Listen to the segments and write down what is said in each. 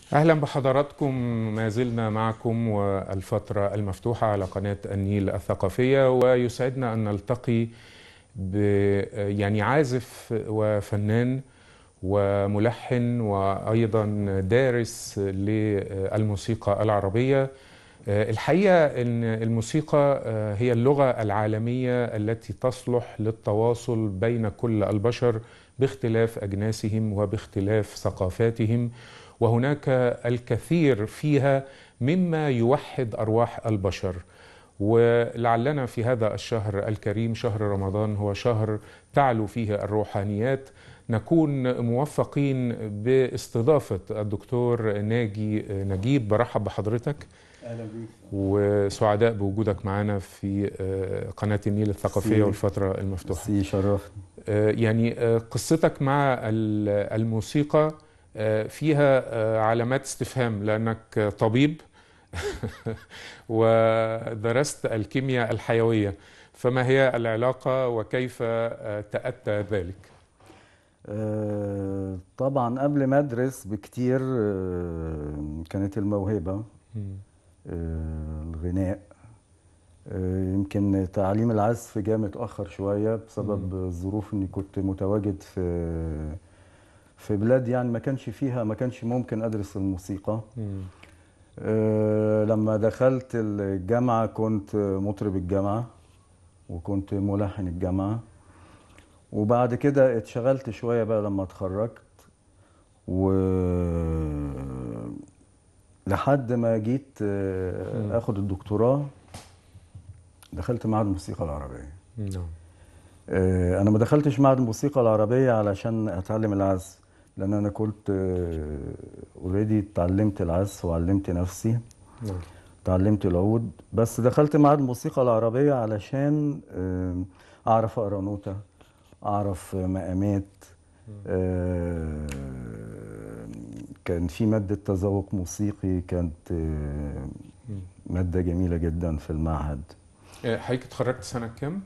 أهلا بحضراتكم ما زلنا معكم والفترة المفتوحة على قناة النيل الثقافية ويسعدنا أن نلتقي ب يعني عازف وفنان وملحن وأيضا دارس للموسيقى العربية الحقيقة أن الموسيقى هي اللغة العالمية التي تصلح للتواصل بين كل البشر باختلاف أجناسهم وباختلاف ثقافاتهم وهناك الكثير فيها مما يوحد ارواح البشر ولعلنا في هذا الشهر الكريم شهر رمضان هو شهر تعلو فيه الروحانيات نكون موفقين باستضافه الدكتور ناجي نجيب برحب بحضرتك اهلا بيك وسعداء بوجودك معنا في قناه النيل الثقافيه والفتره المفتوحه سي شرفني يعني قصتك مع الموسيقى فيها علامات استفهام لانك طبيب ودرست الكيمياء الحيويه فما هي العلاقه وكيف تاتى ذلك طبعا قبل ما ادرس بكتير كانت الموهبه الغناء يمكن تعليم العزف جاء متاخر شويه بسبب الظروف اني كنت متواجد في في بلاد يعني ما كانش فيها ما كانش ممكن ادرس الموسيقى أه لما دخلت الجامعه كنت مطرب الجامعه وكنت ملحن الجامعه وبعد كده اتشغلت شويه بقى لما اتخرجت و لحد ما جيت اخد الدكتوراه دخلت معهد الموسيقى العربيه نعم أه انا ما دخلتش معهد الموسيقى العربيه علشان اتعلم العزف لان انا كنت اوريدي اتعلمت العزف وعلمت نفسي نعم اتعلمت العود بس دخلت معهد الموسيقى العربيه علشان اعرف اقرا نوته اعرف مقامات كان في ماده تذوق موسيقي كانت ماده جميله جدا في المعهد حضرتك اتخرجت سنه كام؟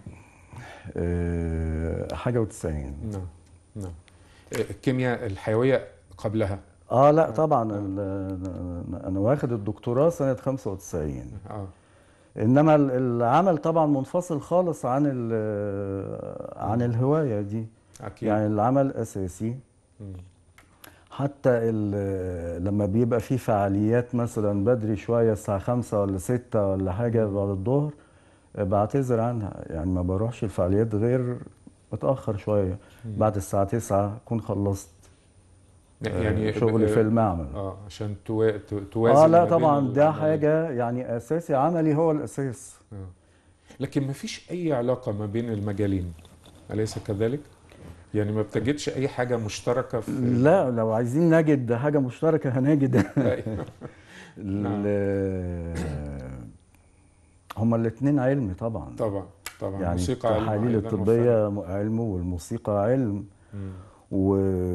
حاجه وتسعين نعم نعم الكيمياء الحيويه قبلها اه لا طبعا انا واخد الدكتوراه سنه 95 اه انما العمل طبعا منفصل خالص عن عن الهوايه دي اكيد يعني العمل اساسي حتى لما بيبقى في فعاليات مثلا بدري شويه الساعه 5 ولا 6 ولا حاجه بعد الظهر بعتذر عنها يعني ما بروحش الفعاليات غير متاخر شويه بعد الساعه 9 اكون خلصت يعني شغلي في المعمل اه عشان تو... توازن اه لا طبعا ده حاجه يعني اساسي عملي هو الاساس آه. لكن ما فيش اي علاقه ما بين المجالين اليس كذلك يعني ما بتجدش اي حاجه مشتركه في لا لو عايزين نجد حاجه مشتركه هنجد هما الاثنين علم طبعا طبعا طبعا يعني موسيقى علم التحاليل أيضاً الطبيه علم والموسيقى علم مم. و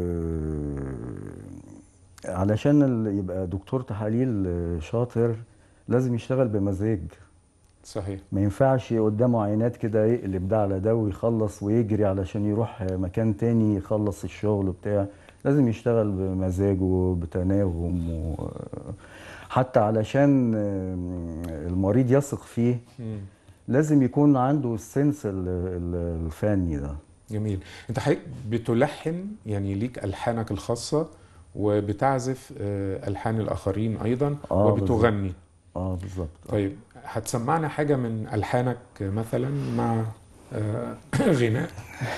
علشان ال- يبقى دكتور تحاليل شاطر لازم يشتغل بمزاج صحيح ما ينفعش قدامه عينات كده يقلب ده على ده ويخلص ويجري علشان يروح مكان تاني يخلص الشغل بتاع لازم يشتغل بمزاجه بتناغم و... حتى علشان المريض يثق فيه مم. لازم يكون عنده السنس ال- ال- الفني ده جميل انت حضرتك بتلحن يعني ليك الحانك الخاصه وبتعزف آه، الحان الاخرين ايضا آه، وبتغني اه بالظبط طيب هتسمعنا حاجه من الحانك مثلا مع آه، غناء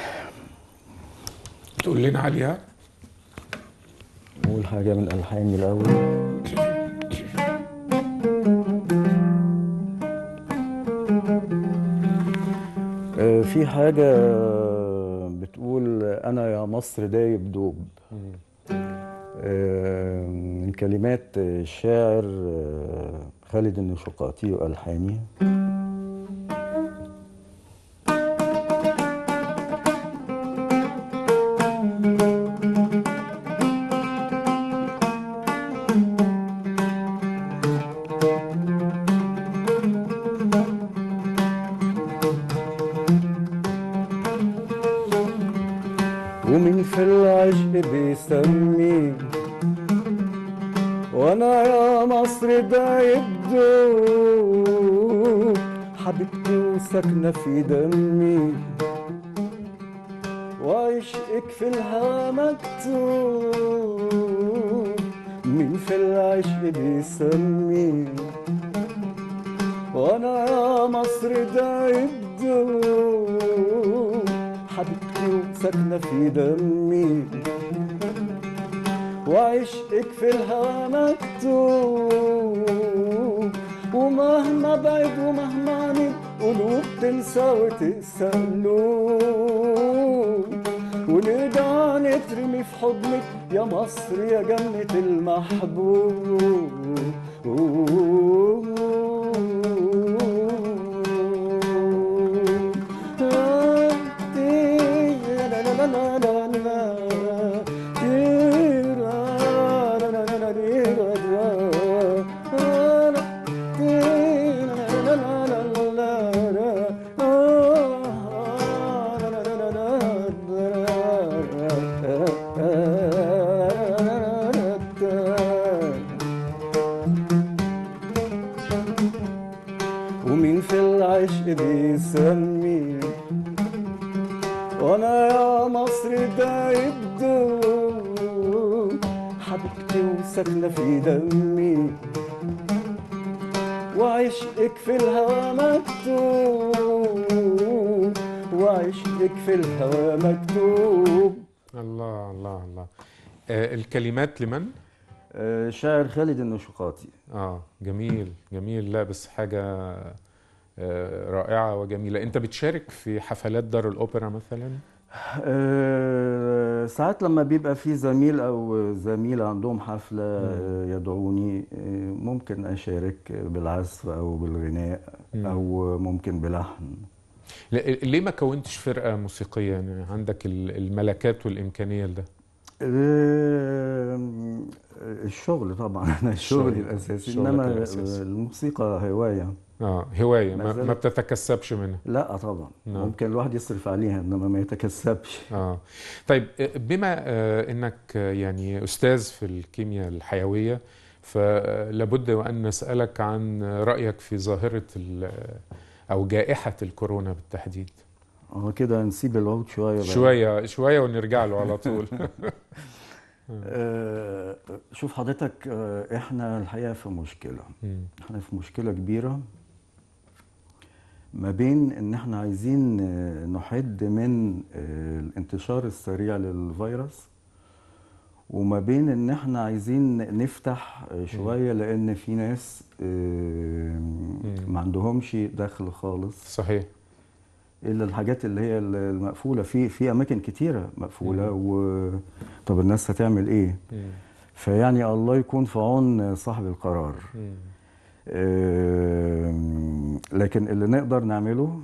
تقول لنا عليها نقول حاجه من الحاني الاول آه، في حاجة بتقول أنا يا مصر دايب دوب آه، من كلمات الشاعر آه، خالد النشقاتي وألحاني ومين في العشق بيسمي وانا يا مصر ده يبدو حبيبتي وساكنة في دمي وعشقك في الهوى مكتوب مين في العشق بيسمي وانا يا مصر ده يبدو حبيبتي وساكنة في دمي وعشقك في الهوى مكتوب ومهما بعد ومهما عنيد قلوب تنسى وتقسى قلوب ونرجع نترمي في حضنك يا مصر يا جنة المحبوب ومين في العشق بيسمي وانا يا مصر ده يبدو حبيبتي وساكنة في دمي وعشقك في الهوى مكتوب وعشقك في الهوى مكتوب الله الله الله آه الكلمات لمن؟ آه، شاعر خالد النشقاطي اه جميل جميل لا بس حاجة آه رائعة وجميلة انت بتشارك في حفلات دار الأوبرا مثلا؟ آه، ساعات لما بيبقى في زميل او زميلة عندهم حفلة آه، يدعوني آه، ممكن اشارك بالعزف او بالغناء مم. او ممكن بلحن لا- ليه ما كونتش فرقة موسيقية يعني عندك ال- الملكات والإمكانية لده؟ آه، الشغل طبعا انا الشغل، شغلي الاساسي شغلك انما الأساسي. الموسيقى هوايه اه هواية ما ما, زالت- ما بتتكسبش منها لا طبعا نعم. ممكن الواحد يصرف عليها انما ما يتكسبش اه طيب آه، بما آه، انك آه، يعني استاذ في الكيمياء الحيويه فلابد وان نسالك عن رايك في ظاهره ال- او جائحه الكورونا بالتحديد اه كده نسيب العود شويه بقى. شويه شويه ونرجع له على طول آه، شوف حضرتك آه، احنا الحقيقه في مشكله مم. احنا في مشكله كبيره ما بين ان احنا عايزين آه، نحد من آه، الانتشار السريع للفيروس وما بين ان احنا عايزين نفتح آه، شويه لان في ناس آه، ما عندهمش دخل خالص صحيح الا الحاجات اللي هي المقفوله في في اماكن كتيره مقفوله و طب الناس هتعمل ايه مم. فيعني الله يكون في عون صاحب القرار مم. آم، لكن اللي نقدر نعمله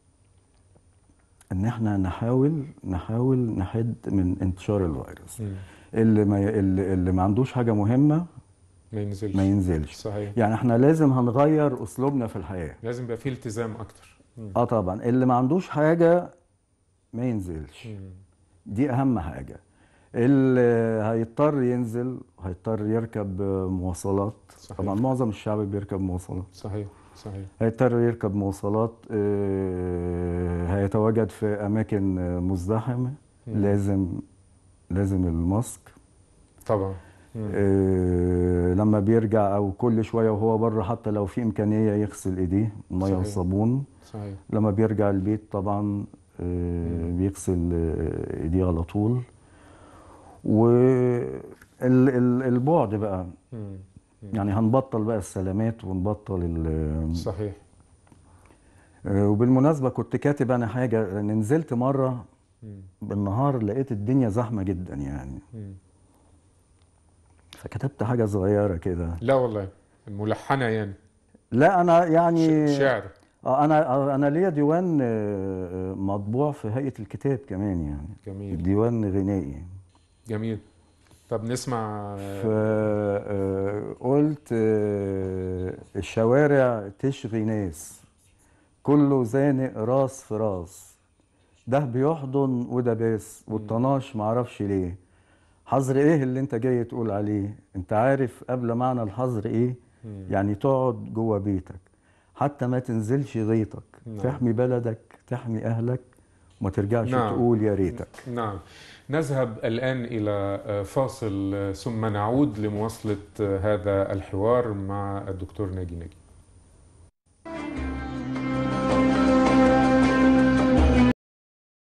ان احنا نحاول نحاول نحد من انتشار الفيروس مم. اللي ما اللي, اللي ما عندوش حاجه مهمه ما ينزلش ما ينزلش صحيح يعني احنا لازم هنغير اسلوبنا في الحياه لازم يبقى فيه التزام اكتر مم. اه طبعا اللي ما عندوش حاجه ما ينزلش مم. دي اهم حاجه اللي هيضطر ينزل هيضطر يركب مواصلات صحيح. طبعا معظم الشعب بيركب مواصلات صحيح صحيح هيضطر يركب مواصلات آه، هيتواجد في اماكن آه، مزدحمه مم. لازم لازم الماسك طبعا مم. آه، لما بيرجع او كل شويه وهو بره حتى لو في امكانيه يغسل ايديه ميه صحيح. وصابون صحيح لما بيرجع البيت طبعا آه، بيغسل آه، ايديه على طول والبعد بقى مم. يعني هنبطل بقى السلامات ونبطل ال- صحيح آه، وبالمناسبة كنت كاتب أنا حاجة أنا نزلت مرة مم. بالنهار لقيت الدنيا زحمة جدا يعني مم. فكتبت حاجة صغيرة كده لا والله ملحنه يعني لا أنا يعني ش- شعر آه، أنا آه، أنا ليا ديوان آه، آه، مطبوع في هيئة الكتاب كمان يعني جميل ديوان غنائي جميل طب نسمع فقلت الشوارع تشغي ناس كله زانق راس في راس ده بيحضن وده باس والطناش معرفش ليه حظر ايه اللي انت جاي تقول عليه انت عارف قبل معنى الحظر ايه مم. يعني تقعد جوه بيتك حتى ما تنزلش غيطك نعم. تحمي بلدك تحمي اهلك وما ترجعش نعم. تقول يا ريتك نعم نذهب الآن إلى فاصل ثم نعود لمواصلة هذا الحوار مع الدكتور ناجي ناجي